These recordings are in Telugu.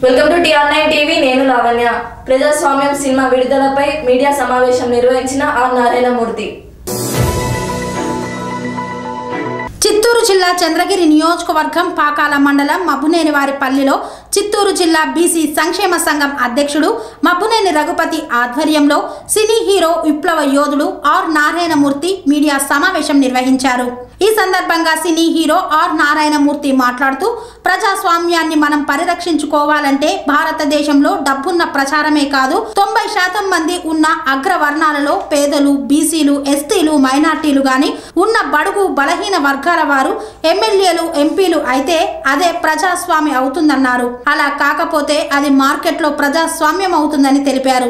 welcome to TR nine TV నేను లావణ్య ప్రజాస్వామ్యం సినిమా విడుదలపై మీడియా సమావేశం నిర్వహించిన ఆర్ నారాయణమూర్తి చిత్తూరు జిల్లా చంద్రగిరి నియోజకవర్గం పాకాల మండలం మబ్బునేని వారిపల్లిలో చిత్తూరు జిల్లా బీసీ సంక్షేమ సంఘం అధ్యక్షుడు మబ్బునేని రఘుపతి ఆధ్వర్యంలో సినీ హీరో విప్లవ యోధుడు ఆర్ నారాయణమూర్తి మీడియా సమావేశం నిర్వహించారు ఈ సందర్భంగా సినీ హీరో ఆర్ నారాయణమూర్తి మాట్లాడుతూ ప్రజాస్వామ్యాన్ని మనం పరిరక్షించుకోవాలంటే భారతదేశంలో డబ్బున్న ప్రచారమే కాదు తొంభై శాతం మంది ఉన్న అగ్రవర్ణాలలో పేదలు బీసీలు ఎస్టీలు మైనార్టీలు గాని ఉన్న బడుగు బలహీన వర్గాల వారు ఎమ్మెల్యేలు ఎంపీలు అయితే అదే ప్రజాస్వామ్యం అవుతుందన్నారు అలా కాకపోతే అది మార్కెట్లో ప్రజాస్వామ్యం అవుతుందని తెలిపారు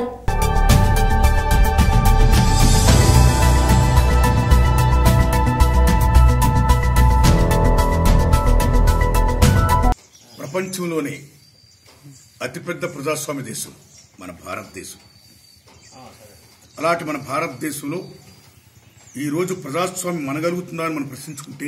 ప్రపంచంలోనే అతిపెద్ద ప్రజాస్వామ్య దేశం మన భారతదేశం అలాంటి మన భారతదేశంలో ఈరోజు ప్రజాస్వామ్యం మనగలుగుతుందా అని మనం ప్రశ్నించుకుంటే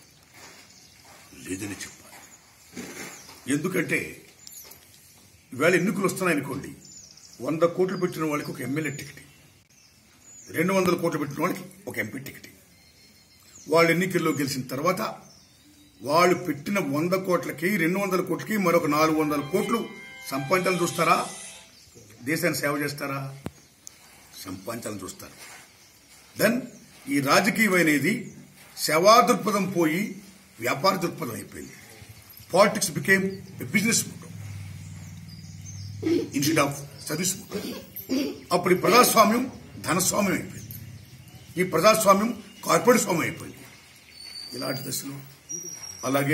లేదని చెప్పాలి ఎందుకంటే ఈవేళ ఎన్నికలు వస్తున్నాయనుకోండి వంద కోట్లు పెట్టిన వాళ్ళకి ఒక ఎమ్మెల్యే టికెట్ రెండు వందల కోట్లు పెట్టిన వాళ్ళకి ఒక ఎంపీ టికెట్ వాళ్ళు ఎన్నికల్లో గెలిచిన తర్వాత వాళ్ళు పెట్టిన వంద కోట్లకి రెండు వందల కోట్లకి మరొక నాలుగు వందల కోట్లు సంపాదించాలని చూస్తారా దేశాన్ని సేవ చేస్తారా సంపాదించాలని చూస్తారు దెన్ ఈ రాజకీయం అనేది సేవా దృక్పథం పోయి వ్యాపార దృక్పథం అయిపోయింది politics became business mood instead of service mood అప్పుడు ఈ ప్రజాస్వామ్యం ధనస్వామ్యం అయిపోయింది ఈ ప్రజాస్వామ్యం కార్పొరేట్ స్వామ్యం అయిపోయింది ఇలాంటి దశలో అలాగే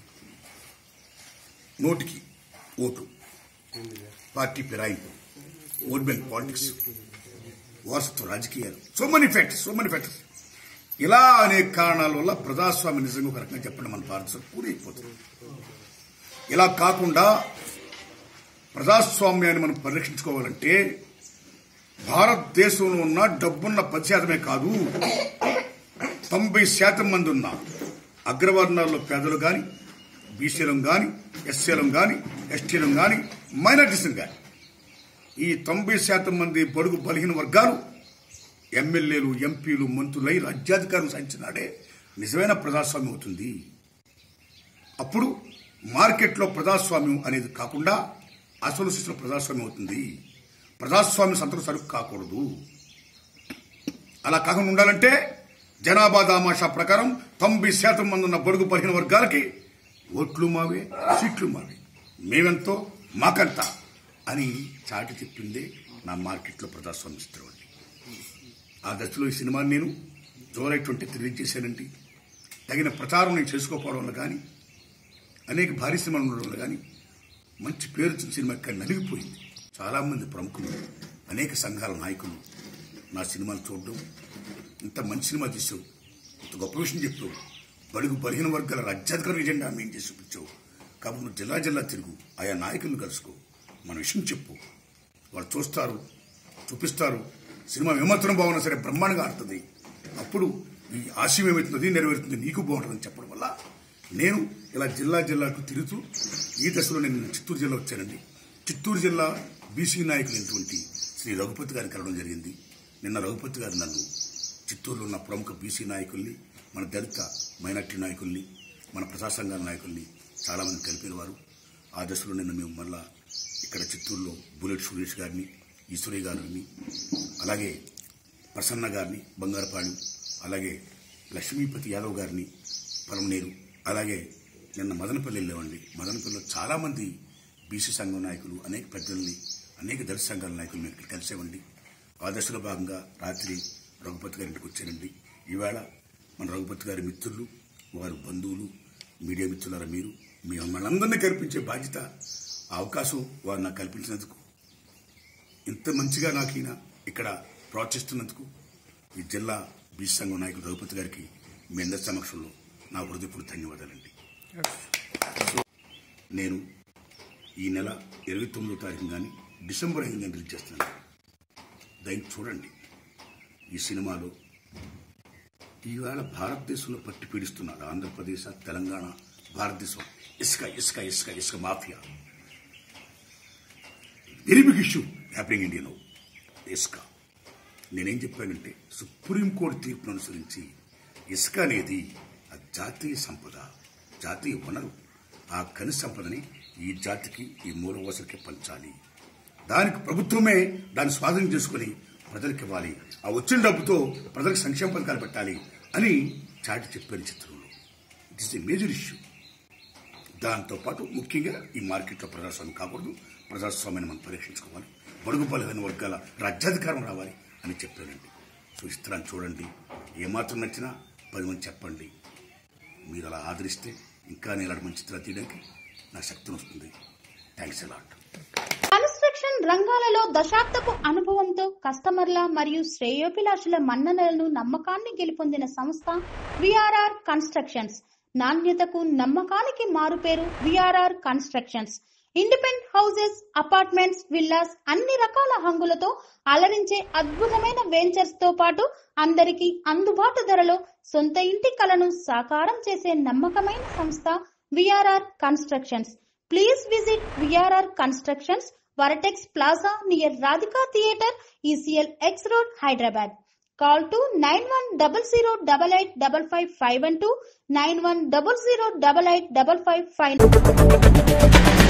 నోటికి ఓటు పార్టీ ఫిరాయింపు ఓట్ బ్యాంక్ పాలిటిక్స్ వారసత్వ రాజకీయాలు so many factors so many factors ఇలా అనేక కారణాల వల్ల ప్రజాస్వామ్యం నిజంగా ఒక రకంగా చెప్పండి మన భారతదేశం పూరైపోతుంది ఇలా కాకుండా ప్రజాస్వామ్యాన్ని మనం పరిరక్షించుకోవాలంటే భారతదేశంలో ఉన్న డబ్బున్న పది శాతమే కాదు తొంభై శాతం మంది ఉన్న అగ్రవర్ణాల్లో పేదలు కానీ బీసీలం కానీ ఎస్సీలం కానీ ఎస్టీలం కానీ మైనార్టీసం కానీ ఈ తొంభై శాతం మంది బడుగు బలహీన వర్గాలు ఎమ్మెల్యేలు ఎంపీలు మంత్రులై రాజ్యాధికారం సాధించినాడే నిజమైన ప్రజాస్వామ్యం అవుతుంది అప్పుడు మార్కెట్లో ప్రజాస్వామ్యం అనేది కాకుండా అసలు శిశుల ప్రజాస్వామ్యం అవుతుంది ప్రజాస్వామ్యం సంతకు సరుకు కాకూడదు అలా కాకుండా ఉండాలంటే జనాభా దామాషా ప్రకారం తొంభై శాతం మంది ఉన్న బడుగు బలహీన వర్గాలకి ఓట్లు మావే సీట్లు మావే మేమెంతో మాకంత అని చాటి చెప్పిందే నా మార్కెట్లో ప్రజాస్వామ్య స్థిరం అండి ఆ దశలో ఈ సినిమాని నేను జూలై ట్వంటీ రిలీజ్ చేశానండి తగిన ప్రచారం నేను చేసుకోకపోవడం వల్ల కానీ అనేక భారీ సినిమాలు ఉండడం వల్ల కానీ మంచి పేరు వచ్చిన సినిమా ఇక్కడ నలిగిపోయింది చాలామంది ప్రముఖులు అనేక సంఘాల నాయకులు నా సినిమాలు చూడడం ఇంత మంచి సినిమా తీసావు ఇంత గొప్ప విషయం చెప్పావు బడుగు బలహీన వర్గాల రాజ్యాధికార ఎజెండా మెయిన్ చేసి చూపించావు కాబట్టి నువ్వు జిల్లా జిల్లా తిరుగు ఆయా నాయకులను కలుసుకో మన విషయం చెప్పు వాళ్ళు చూస్తారు చూపిస్తారు సినిమా ఏమాత్రం బాగున్నా సరే బ్రహ్మాండంగా ఆడుతుంది అప్పుడు ఈ ఆశయం ఏమవుతుంది నెరవేరుతుంది నీకు బాగుంటుందని చెప్పడం వల్ల నేను ఇలా జిల్లా జిల్లాకు తిరుగుతూ ఈ దశలో నేను చిత్తూరు జిల్లా వచ్చానండి చిత్తూరు జిల్లా బీసీ నాయకులైనటువంటి శ్రీ రఘుపతి గారిని కలవడం జరిగింది నిన్న రఘుపతి గారు నన్ను చిత్తూరులో ఉన్న ప్రముఖ బీసీ నాయకుల్ని మన దళిత మైనార్టీ నాయకుల్ని మన ప్రజా సంఘాల నాయకుల్ని చాలామంది కలిపిన వారు ఆ దశలో నిన్న మేము మళ్ళా ఇక్కడ చిత్తూరులో బుల్లెట్ సురేష్ గారిని ఈశ్వరయ్య గారిని అలాగే ప్రసన్న గారిని బంగారపాడు అలాగే లక్ష్మీపతి యాదవ్ గారిని పరమనేరు అలాగే నిన్న మదనపల్లి వెళ్ళామండి మదనపల్లిలో చాలామంది బీసీ సంఘం నాయకులు అనేక పెద్దల్ని అనేక దళిత సంఘాల నాయకులు ఇక్కడ కలిసామండి ఆ దశలో భాగంగా రాత్రి రఘుపతి గారి ఇంటికి వచ్చానండి ఈవేళ మన రఘుపతి గారి మిత్రులు వారి బంధువులు మీడియా మిత్రులారా మీరు మీ మనందరినీ కల్పించే బాధ్యత ఆ అవకాశం వారు నాకు కల్పించినందుకు ఇంత మంచిగా నాకు ఈయన ఇక్కడ ప్రోత్సహిస్తున్నందుకు ఈ జిల్లా బీసీ సంఘం నాయకులు రఘుపతి గారికి మీ అందరి సమక్షంలో నా హృదయపూర్వక ధన్యవాదాలండి నేను ఈ నెల ఇరవై తొమ్మిదో తారీఖు కానీ డిసెంబర్ ఐదు కానీ రిలీజ్ చేస్తున్నాను దాన్ని చూడండి ఈ సినిమాలో ఈవేళ భారతదేశంలో పట్టి పీడిస్తున్నాడు ఆంధ్రప్రదేశ్ తెలంగాణ భారతదేశం ఇసుక ఇసుక ఇసుక ఇసుక mafia very big issue happening ఇండియాలో ఇసుక నేనేం చెప్పానంటే సుప్రీంకోర్టు తీర్పును అనుసరించి ఇసుక అనేది ఆ జాతీయ సంపద జాతీయ వనరు ఆ ఖని సంపదని ఈ జాతికి ఈ మూలవసరికి పంచాలి దానికి ప్రభుత్వమే దాన్ని స్వాధీనం చేసుకుని ప్రజలకు ఇవ్వాలి ఆ వచ్చిన డబ్బుతో ప్రజలకు సంక్షేమ పథకాలు పెట్టాలి అని చాటి చెప్పాను చిత్రంలో it is a major issue దాంతో పాటు ముఖ్యంగా ఈ మార్కెట్లో ప్రజాస్వామ్యం కాకూడదు ప్రజాస్వామ్యాన్ని మనం పరీక్షించుకోవాలి బడుగు బలహీన వర్గాల రాజ్యాధికారం రావాలి అని చెప్పానండి సో ఇస్తున్నాను చూడండి ఏమాత్రం నచ్చినా పది మంది చెప్పండి మీరు అలా ఆదరిస్తే ఇంకా నేను ఇలాంటి మంచి చిత్రాలు తీయడానికి నా శక్తిని వస్తుంది థ్యాంక్స్ అలాట్ కన్స్ట్రక్షన్ రంగాలలో దశాబ్దపు అనుభవంతో కస్టమర్ల మరియు శ్రేయోభిలాషుల మన్ననలను నమ్మకాన్ని గెలుపొందిన సంస్థ విఆర్ఆర్ కన్స్ట్రక్షన్స్ నాణ్యతకు నమ్మకానికి మారుపేరు VRR constructions independent houses apartments villas అన్ని రకాల హంగులతో అలరించే అద్భుతమైన వెంచర్స్ తో పాటు అందరికీ అందుబాటు ధరలో సొంత ఇంటి కలను సాకారం చేసే నమ్మకమైన సంస్థ VRR constructions please visit VRR constructions Vertex plaza near Radhika theatre ECIL X road Hyderabad call to nine one double zero double eight double five five one two nine one double zero double eight double five five